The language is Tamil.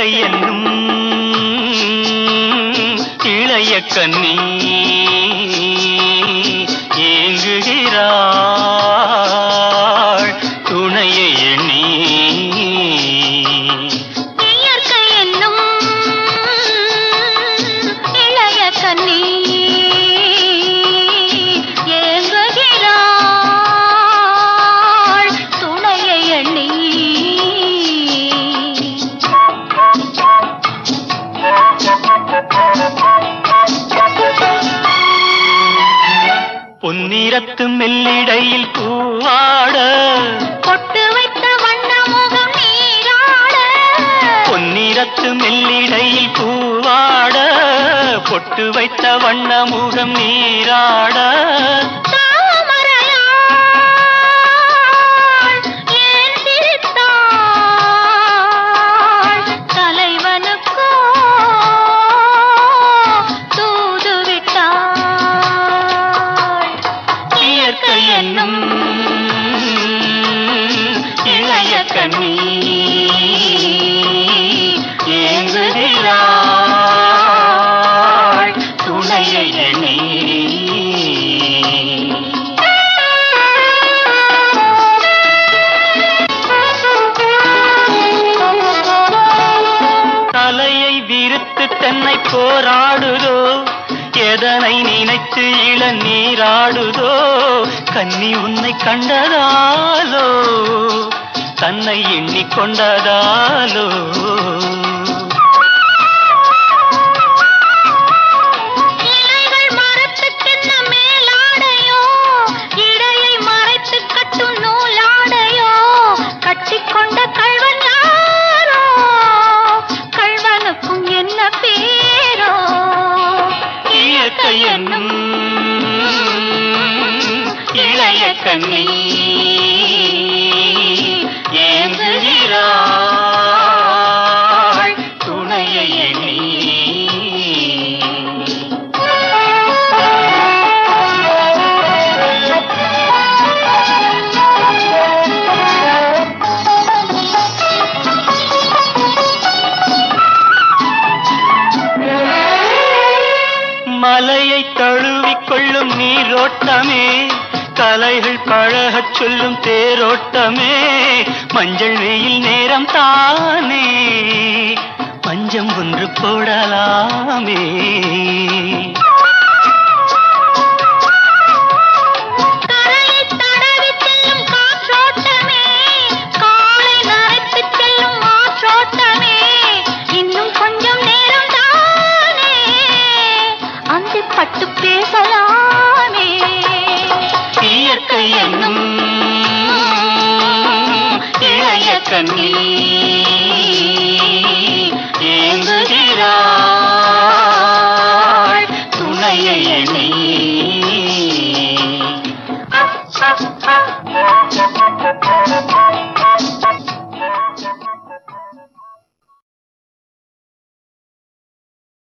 என்னும் இளைய கன்னி ஏங்குகிறாள் துணையை எண்ணி இயற்கை என்னும் இளைய கன்னி ஏங்குகிறாள் துணையை எண்ணி பொன்னிறத்து மெல்லிடையில் பூவாட பொட்டு வைத்த வண்ண முகம் நீராட பொன்னிறத்து மெல்லிடையில் பூவாட பொட்டு வைத்த வண்ண முகம் நீராட தாமரையாள் ஏன் சிரித்தாள்? தலைவனுக்கோ தூது விட்டாள். இயற்கை என்னும் இளைய கண்ணி ஏங்குகிறாள் துணையை எண்ணி தலையை விரித்து தென்னை போராடுதோ எதனை நினைத்து இள நீராடுதோ கன்னி உன்னை கண்டதாலோ தன்னை எண்ணிக்கொண்டதாலோ இலைகள் மரத்துக்கென்ன மேலாடையோ, இடையை மறைத்துக் கட்டும் நூலாடையோ, கட்டிக்கொண்ட கள்வன் யாரோ? கள்வனுக்கும் என்ன பேரோ? இயற்கை என்னும் இளைய கண்ணி ஏங்குகிறாள் துணையை எண்ணி மலையை தழுவிக் கொள்ளும் நீரோட்டமே கலைகள் பழகச் சொல்லும் தேரோட்டமே மஞ்சள் வெயில் நேரம் தானே பஞ்சம் ஒன்று போடலாமே கரையைத் தடவிச் செல்லும் காற்றோட்டமே, காலை நனைத்துச் செல்லும் ஆற்றோட்டமே, இன்னும் கொஞ்சம் நேரம் தானே, அந்திப் பட்டு பேசலாமே இயற்கை என்னும் இளைய கண்ணி ஏங்கு